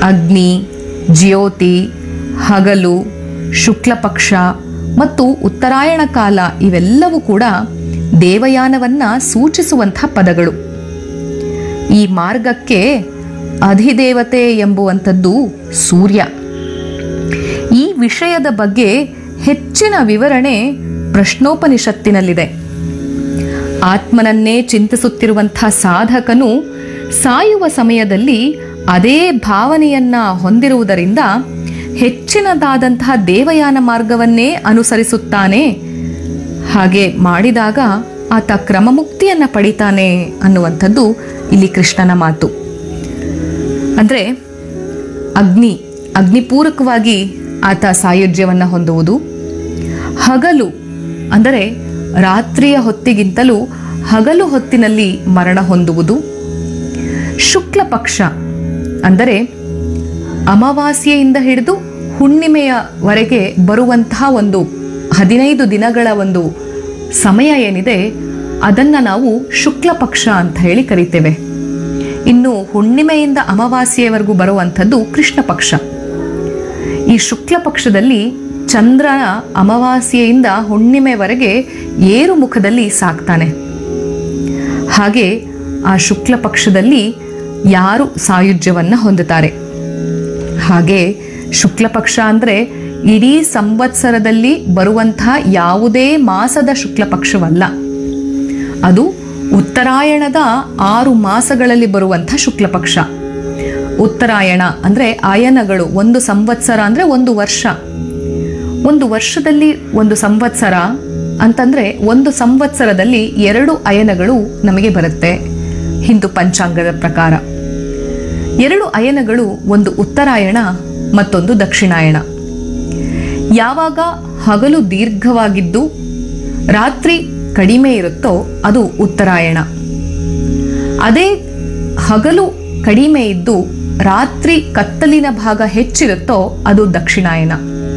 ಅಗ್ನಿ ಜ್ಯೋತಿ ಹಗಲು ಶುಕ್ಲ ಪಕ್ಷ ಮತ್ತು ಉತ್ತರಾಯಣ ಕಾಲ ಇವೆಲ್ಲವೂ ಕೂಡ ದೇವಯಾನವನ್ನ ಸೂಚಿಸುವಂಥ ಪದಗಳು ಈ ಮಾರ್ಗಕ್ಕೆ ಅಧಿದೇವತೆ ಎಂಬುವಂಥದ್ದು ಸೂರ್ಯ ಈ ವಿಷಯದ ಬಗ್ಗೆ ಹೆಚ್ಚಿನ ವಿವರಣೆ ಪ್ರಶ್ನೋಪನಿಷತ್ತಿನಲ್ಲಿದೆ ಆತ್ಮನನ್ನೇ ಚಿಂತಿಸುತ್ತಿರುವಂಥ ಸಾಧಕನು ಸಾಯುವ ಸಮಯದಲ್ಲಿ ಅದೇ ಭಾವನೆಯನ್ನ ಹೊಂದಿರುವುದರಿಂದ ಹೆಚ್ಚಿನದಾದಂತಹ ದೇವಯಾನ ಮಾರ್ಗವನ್ನೇ ಅನುಸರಿಸುತ್ತಾನೆ ಹಾಗೆ ಮಾಡಿದಾಗ ಆತ ಕ್ರಮಮುಕ್ತಿಯನ್ನ ಪಡಿತಾನೆ ಅನ್ನುವಂಥದ್ದು ಇಲ್ಲಿ ಕೃಷ್ಣನ ಮಾತು ಅಂದ್ರೆ ಅಗ್ನಿ ಅಗ್ನಿಪೂರಕವಾಗಿ ಆತ ಸಾಯುಜ್ಯವನ್ನು ಹೊಂದುವುದು ಹಗಲು ಅಂದರೆ ರಾತ್ರಿಯ ಹೊತ್ತಿಗಿಂತಲೂ ಹಗಲು ಹೊತ್ತಿನಲ್ಲಿ ಮರಣ ಹೊಂದುವುದು ಶುಕ್ಲ ಪಕ್ಷ ಅಂದರೆ ಅಮಾವಾಸ್ಯೆಯಿಂದ ಹಿಡಿದು ಹುಣ್ಣಿಮೆಯವರೆಗೆ ಬರುವಂತಹ ಒಂದು ಹದಿನೈದು ದಿನಗಳ ಒಂದು ಸಮಯ ಏನಿದೆ ಅದನ್ನ ನಾವು ಶುಕ್ಲ ಪಕ್ಷ ಅಂತ ಹೇಳಿ ಕರಿತೇವೆ ಇನ್ನು ಹುಣ್ಣಿಮೆಯಿಂದ ಅಮಾವಾಸ್ಯೆಯವರೆಗೂ ಬರುವಂಥದ್ದು ಕೃಷ್ಣ ಪಕ್ಷ ಈ ಶುಕ್ಲ ಪಕ್ಷದಲ್ಲಿ ಚಂದ್ರನ ಅಮಾವಾಸ್ಯೆಯಿಂದ ಹುಣ್ಣಿಮೆವರೆಗೆ ಏರು ಮುಖದಲ್ಲಿ ಸಾಕ್ತಾನೆ ಹಾಗೆ ಆ ಶುಕ್ಲ ಪಕ್ಷದಲ್ಲಿ ಯಾರು ಸಾಯುಜ್ಯವನ್ನ ಹೊಂದುತ್ತಾರೆ ಹಾಗೆ ಶುಕ್ಲ ಪಕ್ಷ ಅಂದ್ರೆ ಇಡೀ ಸಂವತ್ಸರದಲ್ಲಿ ಬರುವಂತಹ ಯಾವುದೇ ಮಾಸದ ಶುಕ್ಲ ಪಕ್ಷವಲ್ಲ ಅದು ಉತ್ತರಾಯಣದ ಆರು ಮಾಸಗಳಲ್ಲಿ ಬರುವಂಥ ಶುಕ್ಲ ಪಕ್ಷ ಉತ್ತರಾಯಣ ಅಂದ್ರೆ ಆಯನಗಳು ಒಂದು ಸಂವತ್ಸರ ಅಂದ್ರೆ ಒಂದು ವರ್ಷ ಒಂದು ವರ್ಷದಲ್ಲಿ ಒಂದು ಸಂವತ್ಸರ ಅಂತಂದ್ರೆ ಒಂದು ಸಂವತ್ಸರದಲ್ಲಿ ಎರಡು ಅಯನಗಳು ನಮಗೆ ಬರುತ್ತೆ ಹಿಂದೂ ಪಂಚಾಂಗದ ಪ್ರಕಾರ ಎರಡು ಅಯನಗಳು ಒಂದು ಉತ್ತರಾಯಣ ಮತ್ತೊಂದು ದಕ್ಷಿಣಾಯಣ ಯಾವಾಗ ಹಗಲು ದೀರ್ಘವಾಗಿದ್ದು ರಾತ್ರಿ ಕಡಿಮೆ ಇರುತ್ತೋ ಅದು ಉತ್ತರಾಯಣ ಅದೇ ಹಗಲು ಕಡಿಮೆ ಇದ್ದು ರಾತ್ರಿ ಕತ್ತಲಿನ ಭಾಗ ಹೆಚ್ಚಿರುತ್ತೋ ಅದು ದಕ್ಷಿಣಾಯನ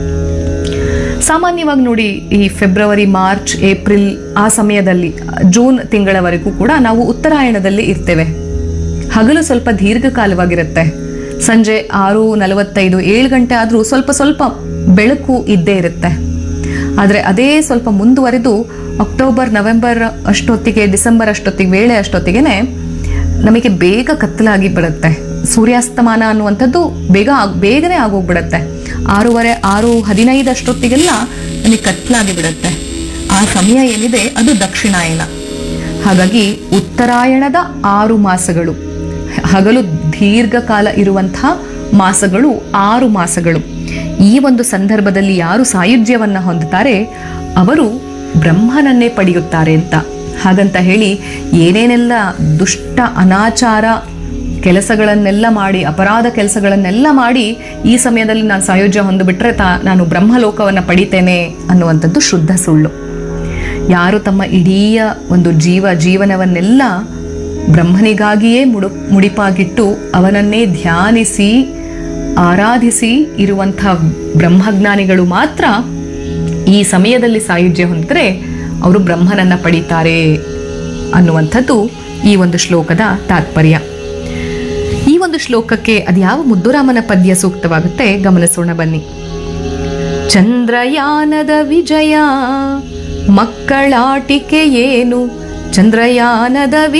ಸಾಮಾನ್ಯವಾಗಿ ನೋಡಿ ಈ ಫೆಬ್ರವರಿ ಮಾರ್ಚ್ ಏಪ್ರಿಲ್ ಆ ಸಮಯದಲ್ಲಿ ಜೂನ್ ತಿಂಗಳವರೆಗೂ ಕೂಡ ನಾವು ಉತ್ತರಾಯಣದಲ್ಲಿ ಇರ್ತೇವೆ ಹಗಲು ಸ್ವಲ್ಪ ದೀರ್ಘಕಾಲವಾಗಿರುತ್ತೆ ಸಂಜೆ ಆರು ನಲವತ್ತೈದು ಏಳು ಗಂಟೆ ಆದರೂ ಸ್ವಲ್ಪ ಸ್ವಲ್ಪ ಬೆಳಕು ಇದ್ದೇ ಇರುತ್ತೆ ಆದರೆ ಅದೇ ಸ್ವಲ್ಪ ಮುಂದುವರೆದು ಅಕ್ಟೋಬರ್ ನವೆಂಬರ್ ಅಷ್ಟೊತ್ತಿಗೆ ಡಿಸೆಂಬರ್ ಅಷ್ಟೊತ್ತಿಗೆ ವೇಳೆ ಅಷ್ಟೊತ್ತಿಗೆನೆ ನಮಗೆ ಬೇಗ ಕತ್ತಲಾಗಿ ಬಿಡುತ್ತೆ ಸೂರ್ಯಾಸ್ತಮಾನ ಅನ್ನುವಂಥದ್ದು ಬೇಗ ಆಗ್- ಬೇಗನೆ ಆಗೋಗ್ಬಿಡುತ್ತೆ ಆರೂವರೆ ಆರು ಹದಿನೈದು ಅಷ್ಟೊತ್ತಿಗೆಲ್ಲ ನಮಗೆ ಕತ್ತಲಾಗಿ ಬಿಡುತ್ತೆ ಆ ಸಮಯ ಏನಿದೆ ಅದು ದಕ್ಷಿಣಾಯನ ಹಾಗಾಗಿ ಉತ್ತರಾಯಣದ ಆರು ಮಾಸಗಳು ಹಗಲು ದೀರ್ಘಕಾಲ ಇರುವಂತಹ ಮಾಸಗಳು ಆರು ಮಾಸಗಳು ಈ ಒಂದು ಸಂದರ್ಭದಲ್ಲಿ ಯಾರು ಸಾಯುಜ್ಯವನ್ನ ಹೊಂದುತ್ತಾರೆ ಅವರು ಬ್ರಹ್ಮನನ್ನೇ ಪಡೆಯುತ್ತಾರೆ ಅಂತ ಹಾಗಂತ ಹೇಳಿ ಏನೇನೆಲ್ಲ ದುಷ್ಟ ಅನಾಚಾರ ಕೆಲಸಗಳನ್ನೆಲ್ಲ ಮಾಡಿ ಅಪರಾಧ ಕೆಲಸಗಳನ್ನೆಲ್ಲ ಮಾಡಿ ಈ ಸಮಯದಲ್ಲಿ ನಾನು ಸಾಯುಜ್ಯ ಹೊಂದಿಬಿಟ್ರೆ ತಾ ನಾನು ಬ್ರಹ್ಮಲೋಕವನ್ನು ಪಡಿತೇನೆ ಅನ್ನುವಂಥದ್ದು ಶುದ್ಧ ಸುಳ್ಳು ಯಾರು ತಮ್ಮ ಇಡೀ ಒಂದು ಜೀವ ಜೀವನವನ್ನೆಲ್ಲ ಬ್ರಹ್ಮನಿಗಾಗಿಯೇ ಮುಡು ಮುಡಿಪಾಗಿಟ್ಟು ಅವನನ್ನೇ ಧ್ಯಾನಿಸಿ ಆರಾಧಿಸಿ ಇರುವಂಥ ಬ್ರಹ್ಮಜ್ಞಾನಿಗಳು ಮಾತ್ರ ಈ ಸಮಯದಲ್ಲಿ ಸಾಯುಜ್ಯ ಹೊಂದಿದ್ರೆ ಅವರು ಬ್ರಹ್ಮನನ್ನ ಪಡೀತಾರೆ ಅನ್ನುವಂಥದ್ದು ಈ ಒಂದು ಶ್ಲೋಕದ ತಾತ್ಪರ್ಯ ಈ ಒಂದು ಶ್ಲೋಕಕ್ಕೆ ಅದ್ಯಾವ ಮುದ್ದುರಾಮನ ಪದ್ಯ ಸೂಕ್ತವಾಗುತ್ತೆ ಗಮನಿಸೋಣ ಬನ್ನಿ ಚಂದ್ರಯಾನದ ವಿಜಯ ಮಕ್ಕಳಾಟಿಕೆ ಏನು ಚಂದ್ರಯಾನದ